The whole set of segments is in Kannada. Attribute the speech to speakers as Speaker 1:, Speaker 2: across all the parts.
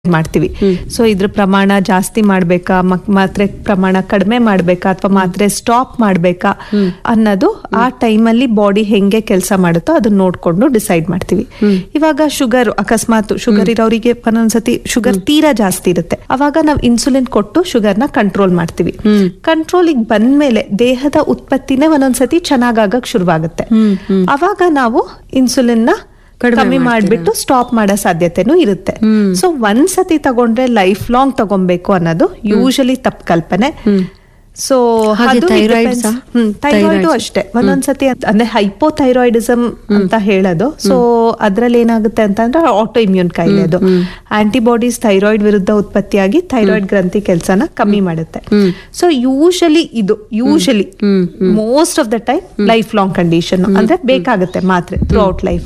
Speaker 1: ಮಾಡ್ತೀವಿ ಸೊ ಇದ್ರ ಪ್ರಮಾಣ ಜಾಸ್ತಿ ಮಾಡ್ಬೇಕಾ ಮಕ್- ಮಾತ್ರೆ ಪ್ರಮಾಣ ಕಡಿಮೆ ಮಾಡ್ಬೇಕಾ ಅಥವಾ ಮಾತ್ರೆ ಸ್ಟಾಪ್ ಮಾಡ್ಬೇಕಾ ಅನ್ನೋದು ಆ ಟೈಮಲ್ಲಿ ಬಾಡಿ ಹೆಂಗೆ ಕೆಲಸ ಮಾಡುತ್ತೋ ಅದನ್ನ ನೋಡ್ಕೊಂಡು ಡಿಸೈಡ್ ಮಾಡ್ತೀವಿ ಇವಾಗ ಶುಗರ್ ಅಕಸ್ಮಾತ್ ಶುಗರ್ ಇರೋರಿಗೆ ಒಂದೊಂದ್ಸತಿ ಶುಗರ್ ತೀರಾ ಜಾಸ್ತಿ ಇರುತ್ತೆ ಅವಾಗ ನಾವು ಇನ್ಸುಲಿನ್ ಕೊಟ್ಟು ಶುಗರ್ನ ಕಂಟ್ರೋಲ್ ಮಾಡ್ತೀವಿ ಕಂಟ್ರೋಲಿಗೆ ಬಂದ್ಮೇಲೆ ದೇಹದ ಉತ್ಪತ್ತಿನೇ ಒಂದೊಂದ್ಸತಿ ಚೆನ್ನಾಗಾಗಕ್ ಶುರುವಾಗುತ್ತೆ ಅವಾಗ ನಾವು ಇನ್ಸುಲಿನ್ ನ ಕಮ್ಮಿ ಮಾಡ್ಬಿಟ್ಟು ಸ್ಟಾಪ್ ಮಾಡೋ ಸಾಧ್ಯತೆನೂ ಇರುತ್ತೆ ಸೊ ಒಂದ್ಸತಿ ತಗೊಂಡ್ರೆ ಲೈಫ್ ಲಾಂಗ್ ತಗೊಬೇಕು ಅನ್ನೋದು ಯೂಶಲಿ ತಪ್ಪು ಕಲ್ಪನೆ ಸೊ
Speaker 2: ಹಾಗೆ thyroid ಸಹ?
Speaker 1: ಥೈರಾಯ್ಡ್
Speaker 2: Thyroid
Speaker 1: ಅಷ್ಟೇ ಒಂದೊಂದ್ಸತಿ ಅದ್- ಅಂದ್ರೆ ಹೈಪೋಥೈರಾಯ್ಡಿಸಮ್ ಅಂತ ಹೇಳೋದು ಸೊ ಅದ್ರಲ್ಲಿ ಏನಾಗುತ್ತೆ ಅಂತಂದ್ರೆ ಆಟೋ ಇಮ್ಯೂನ್ ಕಾಯಿಲೆ ಅದು ಆಂಟಿಬಾಡೀಸ್ ಥೈರಾಯ್ಡ್ ವಿರುದ್ಧ ಉತ್ಪತ್ತಿಯಾಗಿ ಥೈರಾಯ್ಡ್ ಗ್ರಂಥಿ ಕೆಲಸನ ಕಮ್ಮಿ ಮಾಡುತ್ತೆ ಸೊ ಯೂಶಲಿ ಇದು usually most of the time life long condition ಅಂದ್ರೆ ಬೇಕಾಗುತ್ತೆ ಮಾತ್ರೆ throughout life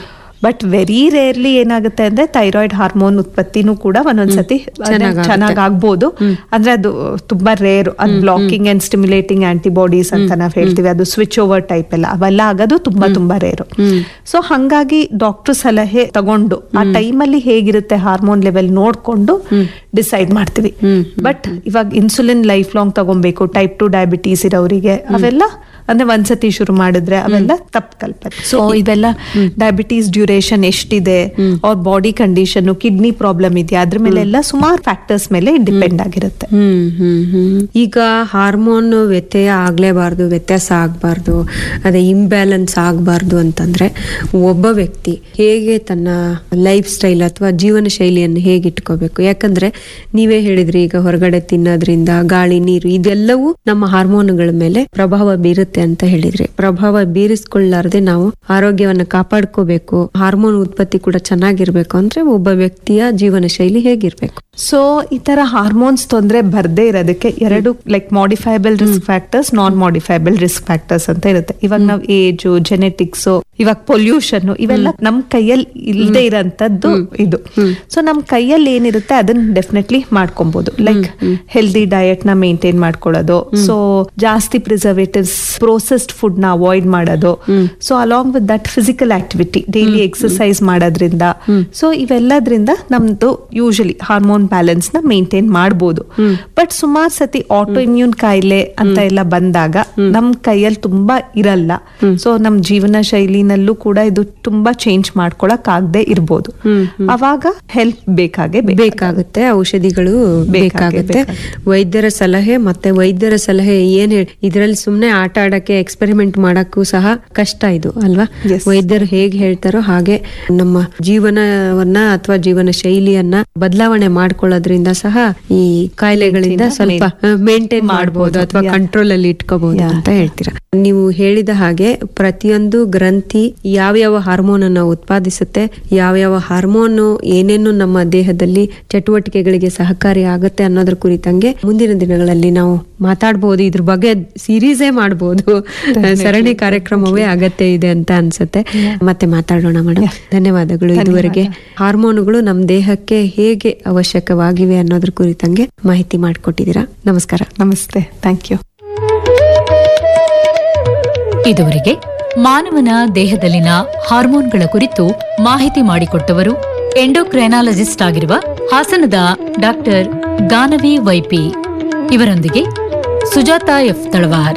Speaker 1: but very rarely ಏನಾಗುತ್ತೆ ಅಂದ್ರೆ ಥೈರಾಯ್ಡ್ ಹಾರ್ಮೋನ್ ಉತ್ಪತ್ತಿನೂ ಕೂಡ ಒಂದೊಂದ್ಸತಿ
Speaker 2: ಚೆನ್ನಾಗಾಗುತ್ತೆ.
Speaker 1: ಚೆನ್ನಾಗ್ ಆಗ್ಬೋದು ಅಂದ್ರೆ ಅದು ತುಂಬಾ ರೇರ್ ಅದು ಬ್ಲಾಕಿಂಗ್ ಅಂಡ್ ಸ್ಟಿಮ್ಯುಲೇಟಿಂಗ್ ಆಂಟಿಬಾಡೀಸ್ ಅಂತ ನಾವ್ ಹೇಳ್ತೀವಿ ಅದು ಸ್ವಿಚ್ ಓವರ್ ಟೈಪ್ ಎಲ್ಲ ಅವೆಲ್ಲ ಆಗೋದು ತುಂಬಾ ತುಂಬಾ ರೇರು ಸೊ ಹಂಗಾಗಿ ಡಾಕ್ಟರ್ ಸಲಹೆ ತಗೊಂಡು ಆ ಟೈಮಲ್ಲಿ ಹೇಗಿರುತ್ತೆ ಹಾರ್ಮೋನ್ ಲೆವೆಲ್ ನೋಡ್ಕೊಂಡು ಡಿಸೈಡ್ ಮಾಡ್ತೀವಿ ಬಟ್ ಇವಾಗ ಇನ್ಸುಲಿನ್ ಲೈಫ್ ಲಾಂಗ್ ತಗೊಬೇಕು ಟೈಪ್ ಟು ಡಯಾಬಿಟೀಸ್ ಇರೋರಿಗೆ ಅವೆಲ್ಲ ಅಂದ್ರೆ ಒಂದ್ಸತಿ ಶುರು ಮಾಡಿದ್ರೆ ಅವೆಲ್ಲ ತಪ್ಪು ಕಲ್ಪನೆ ಸೊ ಇವೆಲ್ಲ ಡಯಾಬಿಟೀಸ್ ಡ್ಯೂರೇಷನ್ ಎಷ್ಟಿದೆ ಅವ್ರ ಬಾಡಿ ಕಂಡೀಷನ್ ಕಿಡ್ನಿ ಪ್ರಾಬ್ಲಮ್ ಇದೆಯಾ ಅದ್ರ ಮೇಲೆ ಎಲ್ಲ ಸುಮಾರು ಫ್ಯಾಕ್ಟರ್ಸ್ ಮೇಲೆ ಡಿಪೆಂಡ್ ಆಗಿರುತ್ತೆ
Speaker 2: ಹ್ಮ್ ಹ್ಮ್ ಹ್ಮ್ ಈಗ ಹಾರ್ಮೋನ್ ವ್ಯತ್ಯಯ ಆಗ್ಲೇಬಾರ್ದು ವ್ಯತ್ಯಾಸ ಆಗ್ಬಾರ್ದು ಅದೇ ಇಂಬ್ಯಾಲೆನ್ಸ್ ಆಗ್ಬಾರ್ದು ಅಂತಂದ್ರೆ ಒಬ್ಬ ವ್ಯಕ್ತಿ ಹೇಗೆ ತನ್ನ ಲೈಫ್ ಸ್ಟೈಲ್ ಅಥವಾ ಜೀವನ ಶೈಲಿಯನ್ನು ಹೇಗೆ ಇಟ್ಕೋಬೇಕು ಯಾಕಂದ್ರೆ ನೀವೇ ಹೇಳಿದ್ರಿ ಈಗ ಹೊರಗಡೆ ತಿನ್ನೋದ್ರಿಂದ ಗಾಳಿ ನೀರು ಇದೆಲ್ಲವೂ ನಮ್ಮ ಹಾರ್ಮೋನ್ಗಳ ಮೇಲೆ ಪ್ರಭಾವ ಬೀರುತ್ತೆ ಅಂತ ಹೇಳಿದ್ರಿ ಪ್ರಭಾವ ಬೀರಿಸ್ಕೊಳ್ಳಾರ್ದೆ ನಾವು ಆರೋಗ್ಯವನ್ನ ಕಾಪಾಡ್ಕೋಬೇಕು ಹಾರ್ಮೋನ್ ಉತ್ಪತ್ತಿ ಕೂಡ ಚೆನ್ನಾಗಿರ್ಬೇಕು ಅಂದ್ರೆ ಒಬ್ಬ ವ್ಯಕ್ತಿಯ ಜೀವನ ಶೈಲಿ ಹೇಗಿರ್ಬೇಕು
Speaker 1: ಸೊ ಈ ತರ ಹಾರ್ಮೋನ್ಸ್ ತೊಂದ್ರೆ ಬರ್ದೇ ಇರೋದಕ್ಕೆ ಎರಡು like modifiable risk factors non modifiable risk factors ಅಂತ ಇರುತ್ತೆ ಇವಾಗ ನಾವು ಏಜ್ ಜೆನೆಟಿಕ್ಸ್ ಇವಾಗ ಪೊಲ್ಯೂಷನ್ ಇವೆಲ್ಲ ನಮ್ ಕೈಯಲ್ಲಿ ಇಲ್ಲದೆ ಇರೋಂಥದ್ದು ಇದು ಸೊ ನಮ್ ಕೈಯಲ್ಲಿ ಏನಿರುತ್ತೆ ಅದನ್ನ ಡೆಫಿನೆಟ್ಲಿ ಮಾಡ್ಕೊಬಹುದು ಲೈಕ್ ಹೆಲ್ದಿ ಡಯಟ್ ನ ಮೇಂಟೈನ್ ಮಾಡ್ಕೊಳ್ಳೋದು ಸೊ ಜಾಸ್ತಿ ಪ್ರಿಸರ್ವೇಟಿವ್ಸ್ ಪ್ರೋಸೆಸ್ಡ್ ಫುಡ್ ನ ಅವಾಯ್ಡ್ ಮಾಡೋದು so along with that physical activity daily exercise ಮಾಡೋದ್ರಿಂದ ಸೊ ಇವೆಲ್ಲದ್ರಿಂದ ನಮ್ದು ಯೂಶಲಿ ಹಾರ್ಮೋನ್ ಬ್ಯಾಲೆನ್ಸ್ ನ ಮೇಂಟೈನ್ ಮಾಡಬಹುದು ಬಟ್ ಸುಮಾರು ಸತಿ ಆಟೋ ಇಮ್ಯೂನ್ ಕಾಯಿಲೆ ಅಂತ ಎಲ್ಲ ಬಂದಾಗ ನಮ್ ಕೈಯಲ್ಲಿ ತುಂಬಾ ಇರಲ್ಲ ಸೊ ನಮ್ ಜೀವನ ಶೈಲಿನಲ್ಲೂ ಕೂಡ ಇದು ತುಂಬಾ ಚೇಂಜ್ ಮಾಡ್ಕೊಳಕ್ ಆಗದೆ ಇರ್ಬೋದು ಅವಾಗ ಹೆಲ್ಪ್ ಬೇಕಾಗೆ ಬೇಕು.
Speaker 2: ಬೇಕಾಗುತ್ತೆ ಔಷಧಿಗಳು
Speaker 1: ಬೇಕಾಗೇ
Speaker 2: ಬೇಕಾಗುತ್ತೆ ವೈದ್ಯರ ಸಲಹೆ ಮತ್ತೆ ವೈದ್ಯರ ಸಲಹೆ ಏನ್ ಹೇಳಿ ಇದ್ರಲ್ಲಿ ಸುಮ್ನೆ ಆಟ ಆಡಕ್ಕೆ ಎಕ್ಸ್ಪೆರಿಮೆಂಟ್ ಮಾಡಕ್ಕೂ ಸಹ ಕಷ್ಟ ಇದು ಅಲ್ವಾ
Speaker 1: Yes.
Speaker 2: ವೈದ್ಯರು ಹೇಗೆ ಹೇಳ್ತಾರೋ ಹಾಗೆ ನಮ್ಮ ಜೀವನವನ್ನ ಅಥವಾ ಜೀವನ ಶೈಲಿಯನ್ನ ಬದಲಾವಣೆ ಮಾಡ್ಕೊಳ್ಳೋದ್ರಿಂದ ಸಹ ಈ ಕಾಯಿಲೆಗಳಿಂದ ಸ್ವಲ್ಪ ಮೇಂಟೈನ್ ಮಾಡಬಹುದು ಅಥವಾ
Speaker 1: Yeah.
Speaker 2: ಕಂಟ್ರೋಲ್ ಅಲ್ಲಿ ಇಟ್ಕೋಬಹುದು
Speaker 1: Yeah.
Speaker 2: ಅಂತ ಹೇಳ್ತೀರಾ ನೀವು ಹೇಳಿದ ಹಾಗೆ ಪ್ರತಿಯೊಂದು ಗ್ರಂಥಿ ಯಾವ್ಯಾವ ಹಾರ್ಮೋನ್ ಅನ್ನ ಉತ್ಪಾದಿಸುತ್ತೆ ಯಾವ್ಯಾವ ಹಾರ್ಮೋನ್ ಏನೇನು ನಮ್ಮ ದೇಹದಲ್ಲಿ ಚಟುವಟಿಕೆಗಳಿಗೆ ಸಹಕಾರಿ ಆಗುತ್ತೆ ಅನ್ನೋದ್ರ ಕುರಿತಂಗೆ ಮುಂದಿನ ದಿನಗಳಲ್ಲಿ ನಾವು ಮಾತಾಡಬಹುದು ಇದ್ರ ಬಗ್ಗೆ ಸೀರೀಸೇ ಮಾಡಬಹುದು ಸರಣಿ ಕಾರ್ಯಕ್ರಮವೇ ಅಗತ್ಯ ಇದೆ ಅಂತ ಅನ್ಸುತ್ತೆ ಮತ್ತೆ ಮಾತಾಡೋಣ ಮೇಡಮ್ ಧನ್ಯವಾದಗಳು ಇದುವರೆಗೆ ಹಾರ್ಮೋನುಗಳು ನಮ್ಮ ದೇಹಕ್ಕೆ ಹೇಗೆ ಅವಶ್ಯಕವಾಗಿವೆ ಅನ್ನೋದ್ರ ಕುರಿತಂಗೆ ಮಾಹಿತಿ ಮಾಡಿಕೊಟ್ಟಿದ್ದೀರಾ ನಮಸ್ಕಾರ
Speaker 1: ನಮಸ್ತೆ ಥ್ಯಾಂಕ್ ಯು
Speaker 3: ಇದುವರೆಗೆ ಮಾನವನ ದೇಹದಲ್ಲಿನ ಹಾರ್ಮೋನ್ಗಳ ಕುರಿತು ಮಾಹಿತಿ ಮಾಡಿಕೊಟ್ಟವರು ಎಂಡೋಕ್ರೈನಾಲಜಿಸ್ಟ್ ಆಗಿರುವ ಹಾಸನದ ಡಾಕ್ಟರ್ ಗಾನವಿ ವೈಪಿ ಇವರೊಂದಿಗೆ ಸುಜಾತ ಎಫ್ ತಳವಾರ್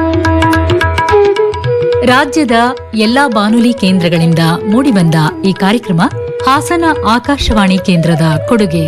Speaker 3: ರಾಜ್ಯದ ಎಲ್ಲಾ ಬಾನುಲಿ ಕೇಂದ್ರಗಳಿಂದ ಮೂಡಿಬಂದ ಈ ಕಾರ್ಯಕ್ರಮ ಹಾಸನ ಆಕಾಶವಾಣಿ ಕೇಂದ್ರದ ಕೊಡುಗೆ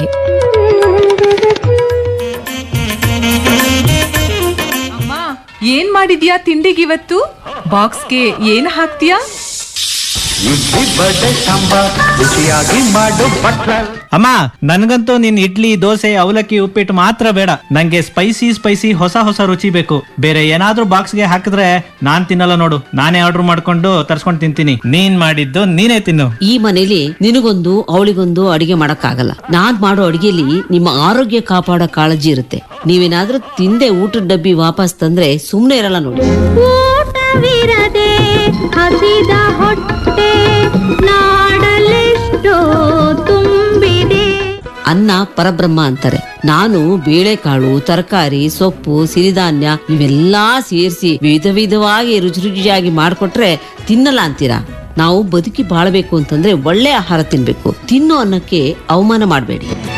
Speaker 4: ಅಮ್ಮ ಏನ್ ಮಾಡಿದ್ಯಾ ತಿಂಡಿಗಿವತ್ತು ಬಾಕ್ಸ್ಗೆ ಏನ್ ಹಾಕ್ತೀಯಾ
Speaker 5: ಇಡ್ಲಿ ಬಡೆ ಸಾಂಬಾರ್ ರುಚಿಯಾಗಿ ಮಾಡು ಬಟ್ಲ
Speaker 6: ಅಮ್ಮ ನನ್ಗಂತೂ ನಿನ್ ಇಡ್ಲಿ ದೋಸೆ ಅವಲಕ್ಕಿ ಉಪ್ಪಿಟ್ಟು ಮಾತ್ರ ಬೇಡ ನಂಗೆ ಸ್ಪೈಸಿ ಸ್ಪೈಸಿ ಹೊಸ ಹೊಸ ರುಚಿ ಬೇಕು ಬೇರೆ ಏನಾದ್ರೂ ಬಾಕ್ಸ್ಗೆ ಹಾಕಿದ್ರೆ ನಾನ್ ತಿನ್ನಲ್ಲ ನೋಡು ನಾನೇ ಆರ್ಡರ್ ಮಾಡ್ಕೊಂಡು ತರ್ಸ್ಕೊಂಡು ತಿಂತೀನಿ ನೀನ್ ಮಾಡಿದ್ದು ನೀನೇ ತಿನ್ನು
Speaker 7: ಈ ಮನೇಲಿ ನಿನಗೊಂದು ಅವಳಿಗೊಂದು ಅಡಿಗೆ ಮಾಡಕ್ಕಾಗಲ್ಲ ನಾನ್ ಮಾಡೋ ಅಡಿಗೆಲಿ ನಿಮ್ಮ ಆರೋಗ್ಯ ಕಾಪಾಡೋ ಕಾಳಜಿ ಇರುತ್ತೆ ನೀವೇನಾದ್ರೂ ತಿಂದೆ ಊಟದ ಡಬ್ಬಿ ವಾಪಸ್ ತಂದ್ರೆ ಸುಮ್ನೆ ಇರಲ್ಲ ನೋಡಿ
Speaker 8: ಊಟವಿರದೆ ಹಸಿದ ಹೊಟ್ಟೆ ನಾಡಲೆಷ್ಟೋ ತುಂಬಿದೆ
Speaker 7: ಅನ್ನ ಪರಬ್ರಹ್ಮ ಅಂತಾರೆ ನಾನು ಬೇಳೆಕಾಳು ತರಕಾರಿ ಸೊಪ್ಪು ಸಿರಿಧಾನ್ಯ ಇವೆಲ್ಲಾ ಸೇರಿಸಿ ವಿಧ ವಿಧವಾಗಿ ರುಚಿ ರುಚಿಯಾಗಿ ಮಾಡ್ಕೊಟ್ರೆ ತಿನ್ನಲ್ಲ ಅಂತೀರಾ ನಾವು ಬದುಕಿ ಬಾಳ್ಬೇಕು ಅಂತಂದ್ರೆ ಒಳ್ಳೆ ಆಹಾರ ತಿನ್ಬೇಕು ತಿನ್ನೋ ಅನ್ನಕ್ಕೆ ಅವಮಾನ ಮಾಡಬೇಡಿ